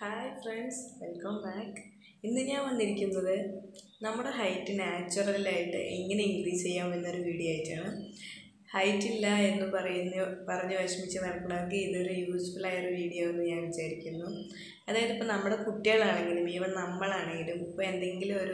hi friends welcome back ഇന്ന് ഞാൻ വന്നിരിക്കുന്നത് നമ്മുടെ ഹൈറ്റ് നാച്ചുറലായിട്ട് എങ്ങനെ ഇൻക്രീസ് ചെയ്യാം എന്നൊരു വീഡിയോ ആയിട്ടാണ് ഹൈറ്റ് ഇല്ല എന്ന് പറയുന്ന പറഞ്ഞ് വിഷമിച്ച് നടക്കുന്നവർക്ക് ഇതൊരു യൂസ്ഫുൾ ആയ ഒരു വീഡിയോ എന്ന് ഞാൻ വിചാരിക്കുന്നു അതായത് ഇപ്പോൾ നമ്മുടെ കുട്ടികളാണെങ്കിലും ഈവൻ നമ്മളാണെങ്കിലും ഇപ്പോൾ എന്തെങ്കിലും ഒരു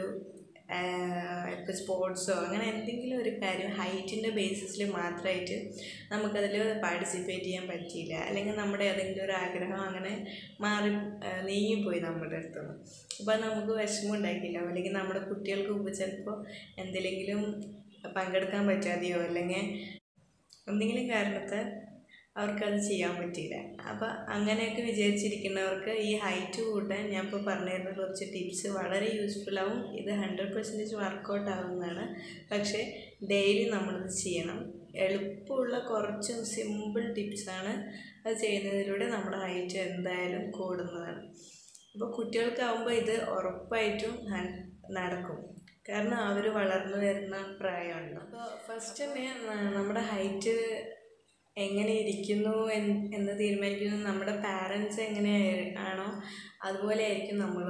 ഇപ്പോൾ സ്പോർട്സോ അങ്ങനെ എന്തെങ്കിലും ഒരു കാര്യം ഹൈറ്റിൻ്റെ ബേസിസിൽ മാത്രമായിട്ട് നമുക്കതിൽ പാർട്ടിസിപ്പേറ്റ് ചെയ്യാൻ പറ്റിയില്ല അല്ലെങ്കിൽ നമ്മുടെ ഏതെങ്കിലും ഒരു ആഗ്രഹം അങ്ങനെ മാറി ആ, നീങ്ങിപ്പോയി നമ്മുടെ അടുത്ത് നിന്ന് അപ്പോൾ അത് നമുക്ക് വിഷമം ഉണ്ടാക്കില്ല അല്ലെങ്കിൽ നമ്മുടെ കുട്ടികൾക്ക് മുമ്പ് ചിലപ്പോൾ എന്തെങ്കിലും പങ്കെടുക്കാൻ പറ്റാതെയോ അല്ലെങ്കിൽ എന്തെങ്കിലും കാരണത്താൽ അവർക്കത് ചെയ്യാൻ പറ്റിയില്ല അപ്പോൾ അങ്ങനെയൊക്കെ വിചാരിച്ചിരിക്കുന്നവർക്ക് ഈ ഹൈറ്റ് കൂട്ടാൻ ഞാൻ ഇപ്പോൾ പറഞ്ഞു തരുന്ന കുറച്ച് ടിപ്സ് വളരെ യൂസ്ഫുൾ ആവും ഇത് ഹൺഡ്രഡ് പെർസെൻറ്റേജ് വർക്കൗട്ട് ആവുന്നതാണ് പക്ഷേ ഡെയിലി നമ്മളിത് ചെയ്യണം എളുപ്പമുള്ള കുറച്ച് സിമ്പിൾ ടിപ്സാണ് അത് ചെയ്യുന്നതിലൂടെ നമ്മുടെ ഹൈറ്റ് എന്തായാലും കൂടുന്നതാണ് അപ്പോൾ കുട്ടികൾക്കാവുമ്പോൾ ഇത് ഉറപ്പായിട്ടും ഹൺ- നടക്കും കാരണം അവർ വളർന്നു വരുന്ന പ്രായമാണ് അപ്പോൾ ഫസ്റ്റ് തന്നെ ന- നമ്മുടെ ഹൈറ്റ് എങ്ങനെ ഇരിക്കുന്നു എന്ന് എന്ന് തീരുമാനിക്കുന്നത് നമ്മുടെ പാരൻസ് എങ്ങനെ ആണോ അതുപോലെ ആയിരിക്കും നമ്മൾ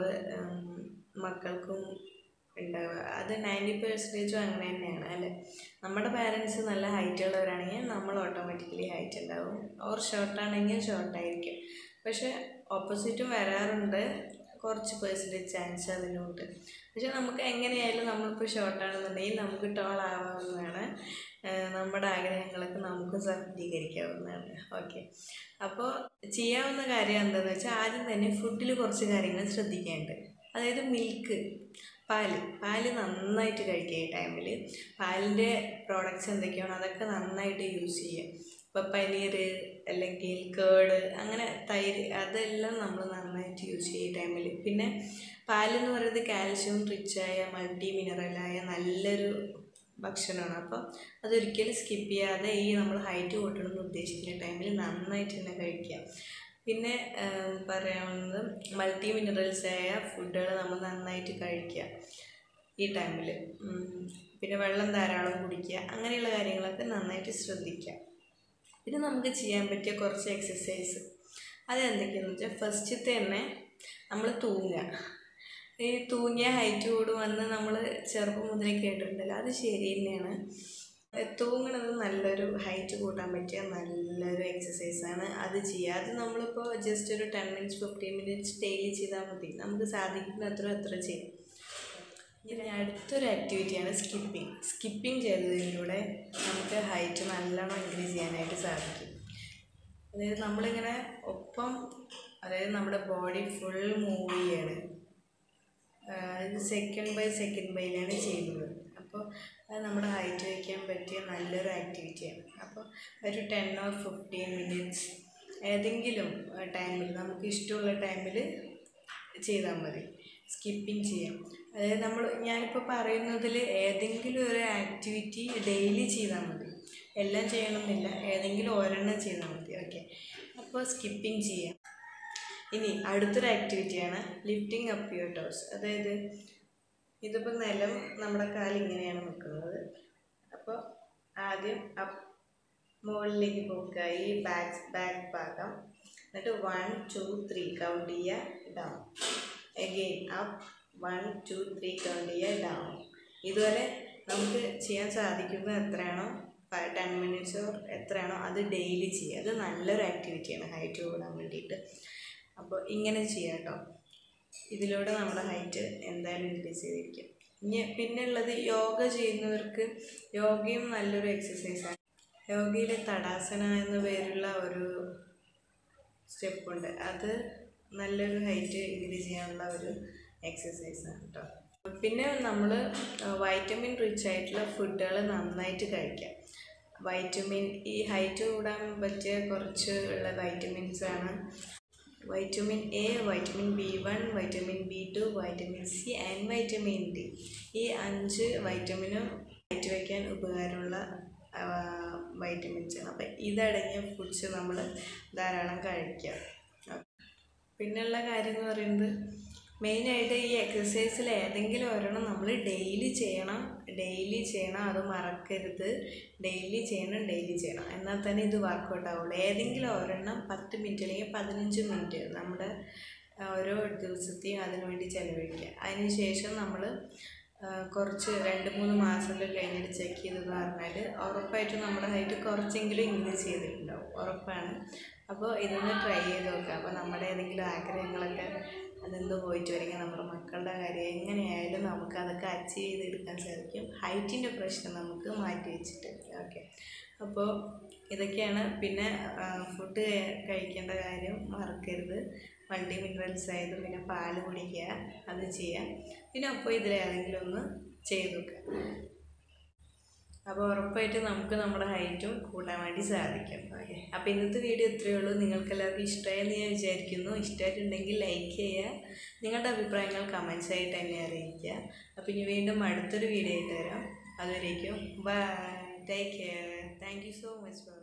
മക്കൾക്കും ഉണ്ടാവുക അത് നയൻറ്റി പെർസെൻറ്റേജും അങ്ങനെ തന്നെയാണ് അല്ലേ നമ്മുടെ പാരൻസ് നല്ല ഹൈറ്റ് ഉള്ളവരാണെങ്കിൽ നമ്മൾ ഓട്ടോമാറ്റിക്കലി ഹൈറ്റ് ഉണ്ടാവും ഓർ ഷോർട്ടാണെങ്കിൽ ഷോർട്ടായിരിക്കും പക്ഷേ ഓപ്പോസിറ്റും വരാറുണ്ട് കുറച്ച് പെർസെൻറ്റേജ് ചാൻസ് അതിനുണ്ട് പക്ഷെ നമുക്ക് എങ്ങനെയായാലും നമ്മളിപ്പോൾ ഷോർട്ടാണെന്നുണ്ടെങ്കിൽ നമുക്ക് ടോൾ ആവാവുന്നതാണ് ഏഹ് നമ്മുടെ ആഗ്രഹങ്ങളൊക്കെ നമുക്ക് സഫലീകരിക്കാവുന്നതാണ് ഓക്കെ അപ്പോൾ ചെയ്യാവുന്ന കാര്യം എന്താണെന്ന് വെച്ചാൽ ആദ്യം തന്നെ ഫുഡിൽ കുറച്ച് കാര്യങ്ങൾ ശ്രദ്ധിക്കേണ്ടത് അതായത് മിൽക്ക് പാല് പാല് നന്നായിട്ട് കഴിക്കുക ഈ ടൈമിൽ പാലിൻ്റെ പ്രോഡക്റ്റ്സ് എന്തൊക്കെയാണോ അതൊക്കെ നന്നായിട്ട് യൂസ് ചെയ്യുക ഇപ്പോൾ പനീർ അല്ലെങ്കിൽ കേട് അങ്ങനെ തൈര് അതെല്ലാം നമ്മൾ നന്നായിട്ട് യൂസ് ചെയ്യുക ഈ ടൈമിൽ പിന്നെ പാലെന്ന് പറയുന്നത് കാൽഷ്യം റിച്ചായ മൾട്ടി മിനറലായ നല്ലൊരു ഭക്ഷണമാണ് അപ്പോൾ അതൊരിക്കലും സ്കിപ്പ് ചെയ്യാതെ ഈ നമ്മൾ ഹൈറ്റ് കൂട്ടണമെന്ന് ഉദ്ദേശിക്കുന്ന ടൈമിൽ നന്നായിട്ട് തന്നെ കഴിക്കുക പിന്നെ ആം, പറയാവുന്നത് മൾട്ടി മിനറൽസ് ആയ ഫുഡുകൾ നമ്മൾ നന്നായിട്ട് കഴിക്കുക ഈ ടൈമിൽ പിന്നെ വെള്ളം ധാരാളം കുടിക്കുക അങ്ങനെയുള്ള കാര്യങ്ങളൊക്കെ നന്നായിട്ട് ശ്രദ്ധിക്കുക പിന്നെ നമുക്ക് ചെയ്യാൻ പറ്റിയ കുറച്ച് എക്സസൈസ് അതെന്തൊക്കെയാണെന്ന് വെച്ചാൽ ഫസ്റ്റത്തെ തന്നെ നമ്മൾ തൂങ്ങുക ഈ തൂങ്ങിയ ഹൈറ്റ് കൂടുമെന്ന് നമ്മൾ ചെറുപ്പം മുതലേ കേട്ടിട്ടുണ്ടല്ലോ അത് ശരി തന്നെയാണ് തൂങ്ങണത് നല്ലൊരു ഹൈറ്റ് കൂട്ടാൻ പറ്റിയ നല്ലൊരു എക്സസൈസാണ് അത് ചെയ്യുക അത് നമ്മളിപ്പോൾ ജസ്റ്റ് ഒരു ten minutes fifteen minutes daily ചെയ്താൽ മതി നമുക്ക് സാധിക്കുന്ന അത്ര അത്ര ചെയ്യും ഇനി അടുത്തൊരു ആക്ടിവിറ്റിയാണ് സ്കിപ്പിംഗ് സ്കിപ്പിംഗ് ചെയ്തതിലൂടെ നമുക്ക് ഹൈറ്റ് നല്ലോണം ഇൻക്രീസ് ചെയ്യാനായിട്ട് സാധിക്കും അതായത് നമ്മളിങ്ങനെ ഒപ്പം അതായത് നമ്മുടെ ബോഡി ഫുൾ മൂവ് ചെയ്യാണ് ഇത് സെക്കൻഡ് ബൈ സെക്കൻഡ് ബൈയിലാണ് ചെയ്യുന്നത് അപ്പോൾ അത് നമ്മുടെ ഹൈറ്റ് വയ്ക്കാൻ പറ്റിയ നല്ലൊരു ആക്ടിവിറ്റിയാണ് അപ്പോൾ ഒരു ടെൻ ഓർ ഫിഫ്റ്റീൻ മിനിറ്റ്സ് ഏതെങ്കിലും ടൈമിൽ നമുക്ക് ഇഷ്ടമുള്ള ടൈമിൽ ചെയ്താൽ മതി സ്കിപ്പിംഗ് ചെയ്യാം അതായത് നമ്മൾ ഞാനിപ്പോൾ പറയുന്നതിൽ ഏതെങ്കിലും ഒരു ആക്ടിവിറ്റി ഡെയിലി ചെയ്താൽ മതി എല്ലാം ചെയ്യണമെന്നില്ല ഏതെങ്കിലും ഒരെണ്ണം ചെയ്താൽ മതി ഓക്കെ അപ്പോൾ സ്കിപ്പിംഗ് ചെയ്യാം ഇനി അടുത്തൊരു ആക്ടിവിറ്റിയാണ് ലിഫ്റ്റിംഗ് അപ്പ് യുവർ ടോസ് അതായത് ഇതിപ്പോൾ നിലം നമ്മുടെ കാൽ ഇങ്ങനെയാണ് നിൽക്കുന്നത് അപ്പോൾ ആദ്യം അപ്പ് മുകളിലേക്ക് പോക്കുക ഈ ബാക്ക് ബാക്ക് ഭാഗം എന്നിട്ട് വൺ ടു ത്രീ കൗണ്ട് ചെയ്യുക down again up one two three count ചെയ്യുക ഡൗൺ ഇതുപോലെ നമുക്ക് ചെയ്യാൻ സാധിക്കുന്നത് എത്രയാണോ ടെൻ മിനിറ്റ്സ് എത്രയാണോ അത് ഡെയിലി ചെയ്യുക അത് നല്ലൊരു ആക്ടിവിറ്റിയാണ് ഹൈറ്റ് കൂടാൻ വേണ്ടിയിട്ട് അപ്പോൾ ഇങ്ങനെ ചെയ്യാം കേട്ടോ ഇതിലൂടെ നമ്മുടെ ഹൈറ്റ് എന്തായാലും ഇൻക്രീസ് ചെയ്തിരിക്കും ഇനി പിന്നെ ഉള്ളത് യോഗ ചെയ്യുന്നവർക്ക് യോഗയും നല്ലൊരു എക്സസൈസാണ് യോഗയിൽ തടാസന എന്ന പേരുള്ള ഒരു സ്റ്റെപ്പുണ്ട് അത് നല്ലൊരു ഹൈറ്റ് ഇൻക്രീസ് ചെയ്യാനുള്ള ഒരു എക്സസൈസാണ് കേട്ടോ പിന്നെ നമ്മൾ വൈറ്റമിൻ റിച്ച് ആയിട്ടുള്ള ഫുഡുകൾ നന്നായിട്ട് കഴിക്കാം വൈറ്റമിൻ ഈ ഹൈറ്റ് കൂടാൻ പറ്റിയ കുറച്ച് ഉള്ള വൈറ്റമിൻസ് ആണ് vitamin A vitamin B one vitamin B two vitamin C and vitamin D ഈ അഞ്ച് വൈറ്റമിനും ഹൈറ്റ് വയ്ക്കാൻ ഉപകാരമുള്ള വൈറ്റമിൻസ് ആണ് അപ്പം ഇതടങ്ങിയ ഫുഡ്സ് നമ്മൾ ധാരാളം കഴിക്കുക പിന്നെയുള്ള കാര്യം എന്ന് പറയുന്നത് മെയിനായിട്ട് ഈ എക്സസൈസിൽ ഏതെങ്കിലും ഒരെണ്ണം നമ്മൾ ഡെയിലി ചെയ്യണം ഡെയിലി ചെയ്യണം അത് മറക്കരുത് ഡെയിലി ചെയ്യണം ഡെയിലി ചെയ്യണം എന്നാൽ തന്നെ ഇത് വർക്കൗട്ട് ആവുള്ളൂ ഏതെങ്കിലും ഒരെണ്ണം പത്ത് മിനിറ്റ് അല്ലെങ്കിൽ പതിനഞ്ച് മിനിറ്റ് നമ്മുടെ ഓരോ ദിവസത്തെയും അതിനു വേണ്ടി ചിലവഴിക്കുക അതിനുശേഷം നമ്മൾ കുറച്ച് രണ്ട് മൂന്ന് മാസമൊക്കെ കഴിഞ്ഞിട്ട് ചെക്ക് ചെയ്തെന്ന് പറഞ്ഞാൽ ഉറപ്പായിട്ടും നമ്മുടെ ഹൈറ്റ് കുറച്ചെങ്കിലും ഇൻക്രീസ് ചെയ്തിട്ടുണ്ടാവും ഉറപ്പാണ് അപ്പോൾ ഇതൊന്ന് ട്രൈ ചെയ്ത് നോക്കുക അപ്പോൾ നമ്മുടെ ഏതെങ്കിലും ആഗ്രഹങ്ങളൊക്കെ അതെന്ത് പോയിട്ട് വരെങ്കിൽ നമ്മുടെ മക്കളുടെ കാര്യം എങ്ങനെയായാലും നമുക്ക് അതൊക്കെ അച്ചീവ് ചെയ്തെടുക്കാൻ സാധിക്കും ഹൈറ്റിൻ്റെ പ്രശ്നം നമുക്ക് മാറ്റി വെച്ചിട്ട് ഓക്കെ അപ്പോൾ ഇതൊക്കെയാണ് പിന്നെ ഫുഡ് കഴിക്കേണ്ട കാര്യം മറക്കരുത് മൾട്ടി മിനറൽസ് ആയത് പിന്നെ പാല് കുടിക്കുക അത് ചെയ്യുക പിന്നെ അപ്പോൾ ഇതിലേതെങ്കിലും ഒന്ന് ചെയ്ത് നോക്കുക അപ്പോൾ ഉറപ്പായിട്ട് നമുക്ക് നമ്മുടെ ഹൈറ്റും കൂട്ടാൻ വേണ്ടി സാധിക്കും ഓക്കെ അപ്പോൾ ഇന്നത്തെ വീഡിയോ ഇത്രയേ ഉള്ളൂ നിങ്ങൾക്ക് എല്ലാവർക്കും ഇഷ്ടമായെന്ന് ഞാൻ വിചാരിക്കുന്നു ഇഷ്ടമായിട്ടുണ്ടെങ്കിൽ ലൈക്ക് ചെയ്യുക നിങ്ങളുടെ അഭിപ്രായങ്ങൾ കമൻസ് ആയിട്ട് എന്നെ അറിയിക്കുക അപ്പോൾ ഇനി വീണ്ടും അടുത്തൊരു വീഡിയോ ആയിട്ട് വരാം അതുവരേക്കും bye take care thank you so much